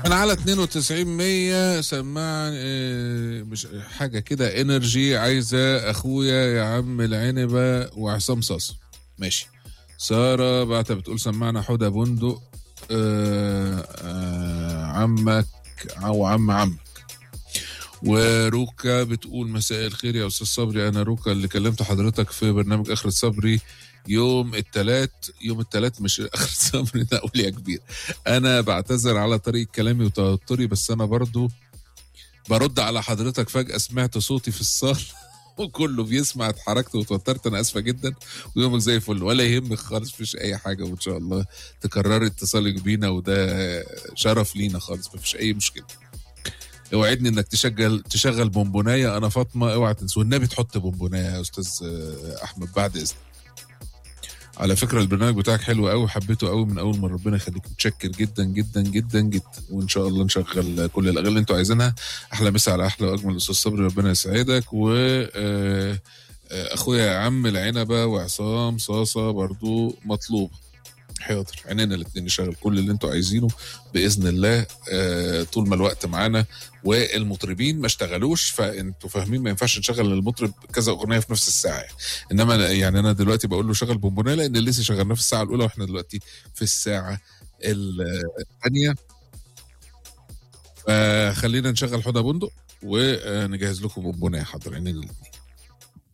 انا على 92 100 سمعني آه، مش حاجه كده انرجي عايزه اخويا يا عم العنبه وعصام صاصه ماشي ساره بعتها بتقول سمعنا حدى بندق آه، آه، عمك او عم عمك وروكا بتقول مساء الخير يا استاذ صبري انا روكا اللي كلمت حضرتك في برنامج اخر صبري يوم الثلاث يوم الثلاث مش اخر صبري ده اقول يا كبير انا بعتذر على طريقه كلامي وتوتري بس انا برضو برد على حضرتك فجاه سمعت صوتي في الصاله وكله بيسمع اتحركت وتوترت انا اسفه جدا ويومك زي الفل ولا يهمك خالص مفيش اي حاجه وان شاء الله تكرري اتصالك بينا وده شرف لينا خالص مفيش اي مشكله اوعدني انك تشغل تشغل بونبونايه انا فاطمه اوعى تنسى والنبي تحط بونبونايه يا استاذ آه، احمد بعد اذنك على فكره البرنامج بتاعك حلو قوي حبيته قوي من اول ما ربنا يخليك متشكر جدا جدا جدا جدا وان شاء الله نشغل كل الاغاني اللي انتوا عايزينها احلى مسا على احلى واجمل استاذ صبري ربنا يسعدك و آه، آه، اخويا يا عم العنبه وعصام صاصه برضو مطلوب حاضر عينينا الاثنين نشغل كل اللي انتوا عايزينه باذن الله آه، طول ما الوقت معانا والمطربين ما اشتغلوش فانتوا فاهمين ما ينفعش نشغل المطرب كذا اغنيه في نفس الساعه يعني. انما أنا- يعني انا دلوقتي بقول له شغل بونبونيه لان لسه شغلناه في الساعه الاولى واحنا دلوقتي في الساعه الثانيه فخلينا نشغل حدى بندق ونجهز لكم بونبونيه حاضر عينينا الاثنين